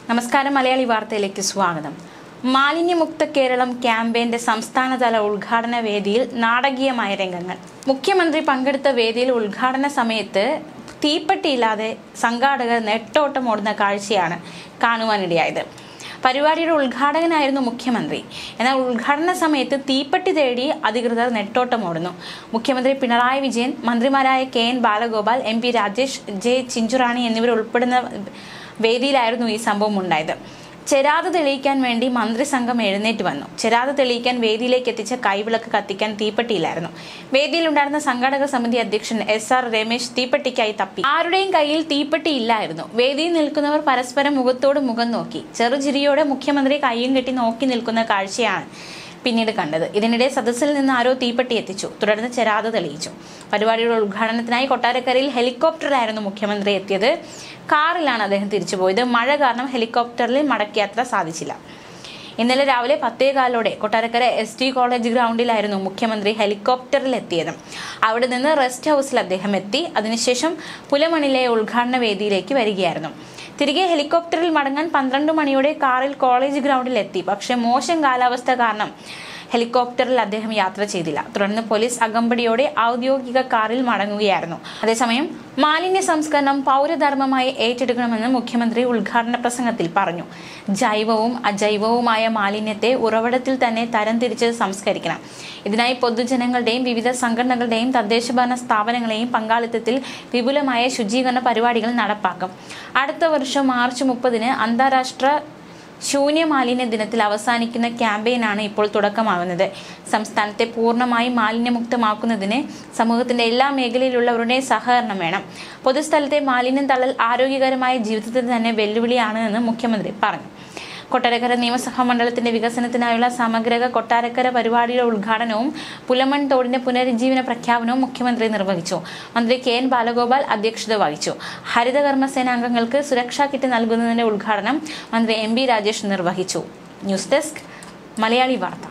നമസ്കാരം മലയാളി വാർത്തയിലേക്ക് സ്വാഗതം മാലിന്യമുക്ത കേരളം ക്യാമ്പയിന്റെ സംസ്ഥാനതല ഉദ്ഘാടന വേദിയിൽ നാടകീയമായ രംഗങ്ങൾ മുഖ്യമന്ത്രി പങ്കെടുത്ത വേദിയിൽ ഉദ്ഘാടന സമയത്ത് തീപ്പെട്ടിയില്ലാതെ സംഘാടകർ നെട്ടോട്ടം ഓടുന്ന കാഴ്ചയാണ് കാണുവാനിടയായത് പരിപാടിയുടെ ഉദ്ഘാടകനായിരുന്നു മുഖ്യമന്ത്രി എന്നാൽ ഉദ്ഘാടന സമയത്ത് തീപ്പെട്ടി തേടി അധികൃതർ നെട്ടോട്ടം ഓടുന്നു മുഖ്യമന്ത്രി പിണറായി വിജയൻ മന്ത്രിമാരായ K N Balagopal M P Rajesh J Chinchurani എന്നിവർ ഉൾപ്പെടുന്ന വേദിയിലായിരുന്നു ഈ സംഭവം ഉണ്ടായത് ചെരാത് തെളിയിക്കാൻ വേണ്ടി മന്ത്രിസംഘം എഴുന്നേറ്റ് വന്നു ചെരാത് തെളിയിക്കാൻ വേദിയിലേക്ക് എത്തിച്ച കൈവിളക്ക് കത്തിക്കാൻ തീപ്പെട്ടിയില്ലായിരുന്നു വേദിയിലുണ്ടായിരുന്ന സംഘാടക സമിതി അധ്യക്ഷൻ എസ് ആർ രമേശ് തീപ്പെട്ടിക്കായി തപ്പി ആരുടെയും കയ്യിൽ തീപ്പെട്ടി ഇല്ലായിരുന്നു വേദിയിൽ നിൽക്കുന്നവർ പരസ്പരം മുഖത്തോട് മുഖം നോക്കി ചെറുചിരിയോടെ മുഖ്യമന്ത്രി കൈയും കെട്ടി നോക്കി നിൽക്കുന്ന കാഴ്ചയാണ് പിന്നീട് കണ്ടത് ഇതിനിടെ സദസ്സിൽ നിന്ന് ആരോ തീപ്പെട്ടി എത്തിച്ചു തുടർന്ന് ചെരാത് തെളിയിച്ചു പരിപാടിയുടെ ഉദ്ഘാടനത്തിനായി കൊട്ടാരക്കരയിൽ ഹെലികോപ്റ്ററിലായിരുന്നു മുഖ്യമന്ത്രി എത്തിയത് കാറിലാണ് അദ്ദേഹം തിരിച്ചുപോയത് മഴ കാരണം ഹെലികോപ്റ്ററിൽ മടക്കയാത്ര സാധിച്ചില്ല ഇന്നലെ രാവിലെ പത്തേകാലോടെ കൊട്ടാരക്കര എസ് ടി കോളേജ് ഗ്രൗണ്ടിലായിരുന്നു മുഖ്യമന്ത്രി ഹെലികോപ്റ്ററിൽ എത്തിയത് അവിടെ നിന്ന് റെസ്റ്റ് ഹൗസിൽ അദ്ദേഹം എത്തി അതിനുശേഷം പുലമണിലെ ഉദ്ഘാടന വേദിയിലേക്ക് വരികയായിരുന്നു തിരികെ ഹെലികോപ്റ്ററിൽ മടങ്ങാൻ പന്ത്രണ്ട് മണിയോടെ കാറിൽ കോളേജ് ഗ്രൗണ്ടിൽ എത്തി പക്ഷേ മോശം കാലാവസ്ഥ കാരണം ഹെലികോപ്റ്ററിൽ അദ്ദേഹം യാത്ര ചെയ്തില്ല തുടർന്ന് പോലീസ് അകമ്പടിയോടെ ഔദ്യോഗിക കാറിൽ മടങ്ങുകയായിരുന്നു അതേസമയം മാലിന്യ സംസ്കരണം പൗരധർമ്മമായി ഏറ്റെടുക്കണമെന്ന് മുഖ്യമന്ത്രി ഉദ്ഘാടന പ്രസംഗത്തിൽ പറഞ്ഞു ജൈവവും അജൈവവുമായ മാലിന്യത്തെ ഉറവിടത്തിൽ തന്നെ തരംതിരിച്ച് സംസ്കരിക്കണം ഇതിനായി പൊതുജനങ്ങളുടെയും വിവിധ സംഘടനകളുടെയും തദ്ദേശഭരണ സ്ഥാപനങ്ങളെയും പങ്കാളിത്തത്തിൽ വിപുലമായ ശുചീകരണ പരിപാടികൾ നടപ്പാക്കും അടുത്ത വർഷം മാർച്ച് മുപ്പതിന് അന്താരാഷ്ട്ര ശൂന്യ മാലിന്യ ദിനത്തിൽ അവസാനിക്കുന്ന ക്യാമ്പയിനാണ് ഇപ്പോൾ തുടക്കമാകുന്നത് സംസ്ഥാനത്തെ പൂർണ്ണമായി മാലിന്യമുക്തമാക്കുന്നതിന് സമൂഹത്തിന്റെ എല്ലാ മേഖലയിലുള്ളവരുടെ സഹകരണം വേണം പൊതുസ്ഥലത്തെ മാലിന്യം തള്ളൽ ആരോഗ്യകരമായ ജീവിതത്തിന് തന്നെ വെല്ലുവിളിയാണ് എന്ന് മുഖ്യമന്ത്രി പറഞ്ഞു കൊട്ടാരക്കര നിയമസഭാ മണ്ഡലത്തിന്റെ വികസനത്തിനായുള്ള സമഗ്ര കൊട്ടാരക്കര പരിപാടിയുടെ ഉദ്ഘാടനവും പുലമൺ തോടിന്റെ പുനരുജ്ജീവന പ്രഖ്യാപനവും മുഖ്യമന്ത്രി നിർവഹിച്ചു മന്ത്രി കെ എൻ ബാലഗോപാൽ അധ്യക്ഷത വഹിച്ചു ഹരിതകർമ്മ സേനാംഗങ്ങൾക്ക് സുരക്ഷാ കിറ്റ് നൽകുന്നതിന്റെ ഉദ്ഘാടനം മന്ത്രി എം ബി രാജേഷ് നിർവഹിച്ചു ന്യൂസ് ഡെസ്ക് മലയാളി വാർത്ത